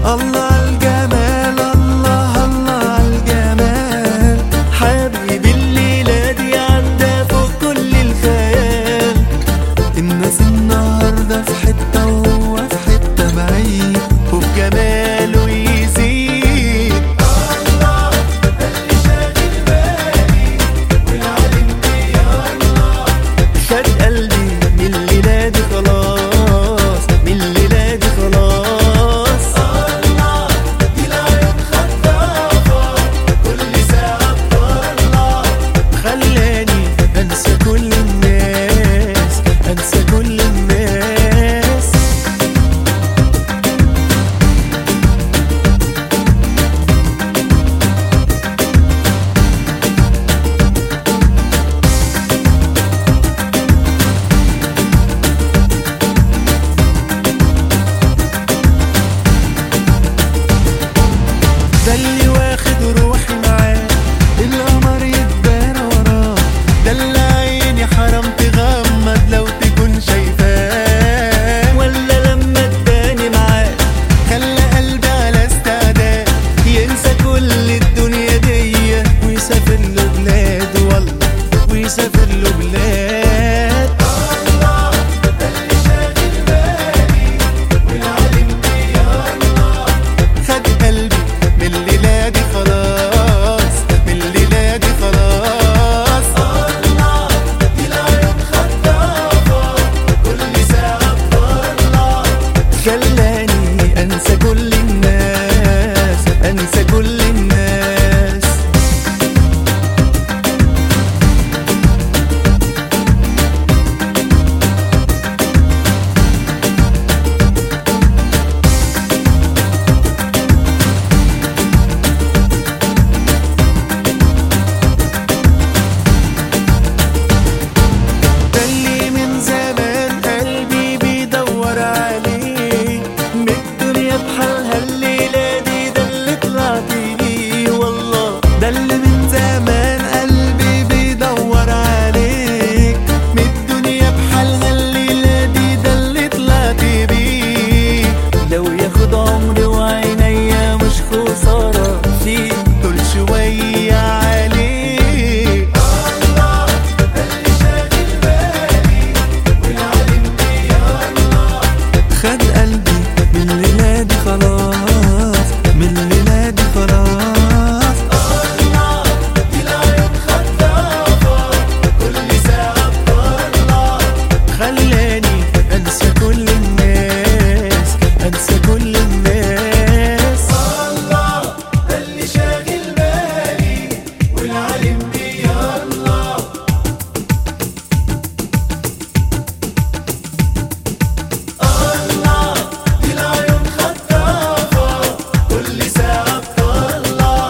الله عالجمال الله الله عالجمال حبيبي الليلة دي عدى فوق كل الخيال الناس النهاردة في حتة وهو في حتة بعيد وبجماله يزيد الله ده اللي شاغل بالي والعالم يا الله خد قلبي من الليلة دي خلاص من الليلة دي خلاص الله دي العيون خطافة كل ساعة بطلع خلاني انسى كل الناس انسى كل الناس ده اللي واخد روحي معاه القمر يتبان وراه ده اللي عيني حرام تغمض لو تكون شايفاه ولا لما اداني معاه خلى قلبي على استعداد ينسى كل الدنيا دي ويسافر له بلاد والله ويسافر له بلاد الله ده اللي شاغل بالي والعالم يا الله خد قلبي من الليلة دي خلاص من الليلة دي خلاص الله دي العيون خطافة كل ساعة بطلع خلاني أنسى كل الناس أنسى كل الناس ده اللي من زمان قلبي بيدور عليه من الدنيا بحالها الليلة دي ده اللي طلعت بيه والله ده اللي من زمان قلبي بيدور عليك من الدنيا بحالها الليلة دي ده اللي طلعت بيه لو ياخد عمري وعينيا مش خسارة فيه دول شوية عليه الله ده اللي شاغل بالي والعالم يا الله خد قلبي من الليلة دي خلاص من الليلة دي خلاص الله دي العيون خطافة كل ساعة بطلع خلاني انسى كل الناس انسى كل الناس الله ده اللي شاغل بالي والعالم يا الله الله دي العيون خطافة كل ساعة بطلع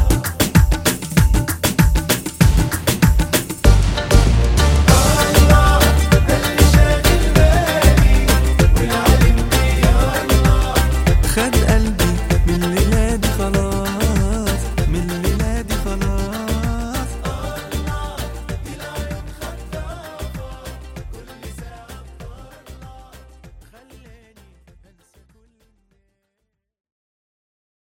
الله ده اللي شاغل بالي والعالم يا الله خد قلبي من اللي